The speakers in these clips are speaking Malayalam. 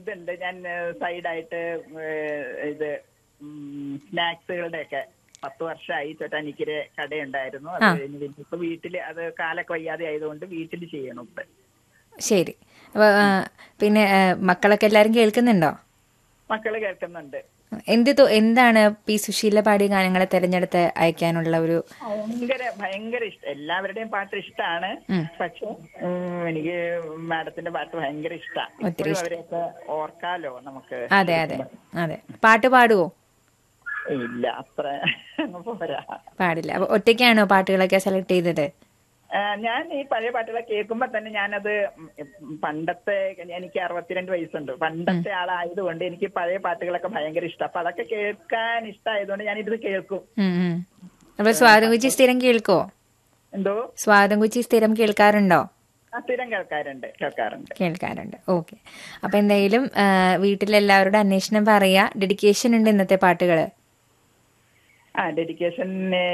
ഇതുണ്ട് ഞാൻ സൈഡായിട്ട് ഇത് സ്നാക്സുകളുടെ ഒക്കെ പത്ത് വർഷമായി തൊട്ടാനിക്കൊരു കടയുണ്ടായിരുന്നു അത് കഴിഞ്ഞ് പിന്നെ ഇപ്പൊ വീട്ടില് അത് കാലൊക്കെ വയ്യാതെ ആയതുകൊണ്ട് വീട്ടിൽ ചെയ്യണം ഇപ്പൊ ശരി അപ്പോൾ പിന്നെ ആ, മക്കളൊക്കെ എല്ലാവരും കേൾക്കുന്നുണ്ടോ മക്കള് കേൾക്കുന്നുണ്ട് എന്ത് തോ- എന്താണ് പി സുശീല പാടിയ ഗാനങ്ങളെ തിരഞ്ഞെടുത്ത് അയക്കാനുള്ള ഒരു ഭയങ്കര ഭയങ്കര ഇഷ്ടം എല്ലാവരുടെയും പാട്ട് ഇഷ്ടമാണ് പക്ഷെ ഉം, എനിക്ക് മാഡത്തിന്റെ പാട്ട് ഭയങ്കര ഇഷ്ടമാണ് ഇപ്പോഴും അവരെയൊക്കെ ഓർക്കാലോ നമുക്ക് അതെ അതെ അതെ പാട്ട് പാടുവോ ഇല്ല അത്ര അങ്ങ് പോരാ പാടില്ല അപ്പോൾ ഒറ്റയ്ക്കാണോ പാട്ടുകളൊക്കെ സെലക്ട് ചെയ്തത് ആ, ഞാൻ ഈ പഴയ പാട്ടുകളൊക്കെ കേൾക്കുമ്പോ തന്നെ ഞാനത് ഉം പണ്ടത്തെ എനിക്ക് അറുപത്തിരണ്ട് വയസ്സുണ്ട് പണ്ടത്തെ ആളായതുകൊണ്ട് എനിക്ക് പഴയ പാട്ടുകളൊക്കെ ഭയങ്കര ഇഷ്ടം അപ്പൊ അതൊക്കെ കേൾക്കാൻ ഇഷ്ടമായതുകൊണ്ട് ഞാനിത് കേൾക്കും ഉം, ഉം. അപ്പോൾ സ്വാതം കുച്ചി സ്ഥിരം കേൾക്കോ എന്തോ സ്വാതം കുച്ചി സ്ഥിരം കേൾക്കാറുണ്ടോ ആ, സ്ഥിരം കേൾക്കാറുണ്ട് കേൾക്കാറുണ്ട് കേൾക്കാറുണ്ട് ഓക്കെ അപ്പൊ എന്തായാലും ആ, വീട്ടിലെല്ലാവരോടും അന്വേഷണം പറയാ ഡെഡിക്കേഷൻ ഉണ്ട് ഇന്നത്തെ പാട്ടുകൾ ആ ഡെഡിക്കേഷൻ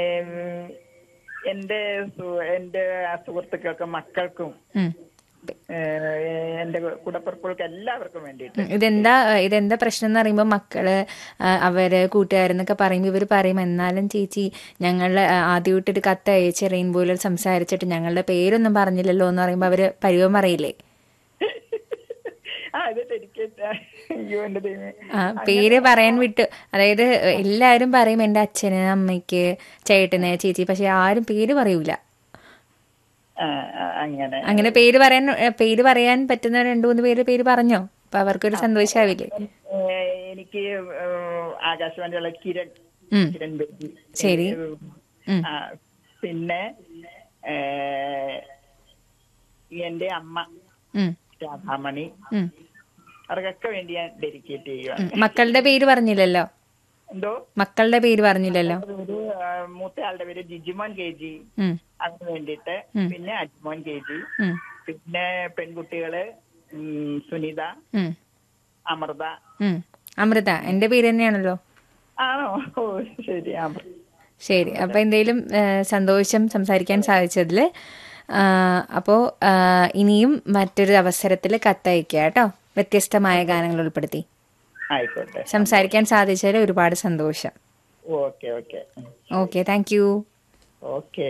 എന്റെ സു- എന്റെ സുഹൃത്തുക്കൾക്കും മക്കൾക്കും ഏഹ്, എന്റെ കൂടപ്പിറപ്പുകൾക്ക് എല്ലാവർക്കും വേണ്ടിയിട്ട് ഇതെന്താ ഇതെന്താ പ്രശ്നം എന്ന് പറയുമ്പോൾ മക്കള് ആ, അവര് കൂട്ടുകാരെന്നൊക്കെ പറയുമ്പോൾ ഇവർ പറയും എന്നാലും ചേച്ചി ഞങ്ങൾ ആദ്യമായിട്ടൊരു കത്ത് അയച്ച് റെയിൻബോയിൽ സംസാരിച്ചിട്ട് ഞങ്ങളുടെ പേരൊന്നും പറഞ്ഞില്ലല്ലോ എന്ന് പറയുമ്പോൾ അവര് പരിവം പറയില്ലേ ആ ഇത് ഡെഡിക്കേറ്റ് അയ്യോ എന്റെ ദൈവമേ ആ പേര് പറയാൻ വിട്ടു അതായത് എല്ലാവരും പറയും എൻ്റെ അച്ഛന് അമ്മയ്ക്ക് ചേട്ടന് ചേച്ചി പക്ഷെ ആരും പേര് പറയൂല ആ, ആ, അങ്ങനെ അങ്ങനെ പേര് പറയാൻ ഏ, പേര് പറയാൻ പറ്റുന്ന രണ്ടു മൂന്ന് പേര് പേര് പറഞ്ഞോ അപ്പൊ അവർക്കൊരു സന്തോഷാവില്ലേ ഏഹ്, എനിക്ക് ഏഹ്, ആകാശവാണിയുള്ള കിരൺ ഉം. കിരൺ ബേബി ശരി. ഉം. ആ, പിന്നെ ഏഹ്, എന്റെ അമ്മ ഉം, രാധാമണി ഉം, അവർക്കൊക്കെ വേണ്ടി ഞാൻ ഡെഡിക്കേറ്റ് ചെയ്യുക ഉം. മക്കളുടെ പേര് പറഞ്ഞില്ലല്ലോ എന്തോ മക്കളുടെ പേര് പറഞ്ഞില്ലല്ലോ ഒരു ആ, മൂത്തയാളുടെ പേര് ജിജിമോൻ കെ ജി ഉം, അതിന് വേണ്ടിയിട്ട് പിന്നെ അജ്മോൻ കെ ജി ഉം, പിന്നെ പെൺകുട്ടികള് ഉം, സുനിത ഉം, അമൃത ഉം. അമൃത എന്റെ പേര് തന്നെയാണല്ലോ ആണോ ഓ ശരി അമൃത ശരി അപ്പൊ എന്തെങ്കിലും ഏ, സന്തോഷം സംസാരിക്കാൻ സാധിച്ചതിൽ അപ്പോൾ ഇനിയും മറ്റൊരു അവസരത്തിൽ കത്തയക്കുക കേട്ടോ വ്യത്യസ്തമായ ഗാനങ്ങൾ ഉൾപ്പെടുത്തി ആയിക്കോട്ടെ സംസാരിക്കാൻ സാധിച്ചതിൽ ഒരുപാട് സന്തോഷം okay okay okay thank you okay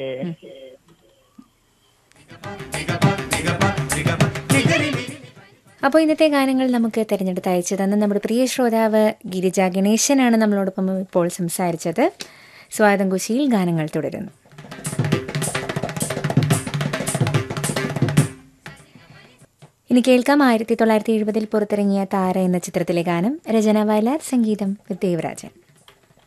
അപ്പോൾ ഇന്നത്തെ ഗാനങ്ങൾ നമുക്ക് തിരഞ്ഞെടുത്ത് അയച്ചു തന്ന നമ്മുടെ പ്രിയ ശ്രോതാവ് ഗിരിജ ഗണേശനാണ് നമ്മളോടൊപ്പം ഇപ്പോൾ സംസാരിച്ചത് സ്വാഗതം കുശിയിൽ ഗാനങ്ങൾ തുടരുന്നു ഇനി കേൾക്കാം ആയിരത്തി തൊള്ളായിരത്തി എഴുപതിൽ പുറത്തിറങ്ങിയ താര എന്ന ചിത്രത്തിലെ ഗാനം രചന വയലാർ സംഗീതം ദേവരാജൻ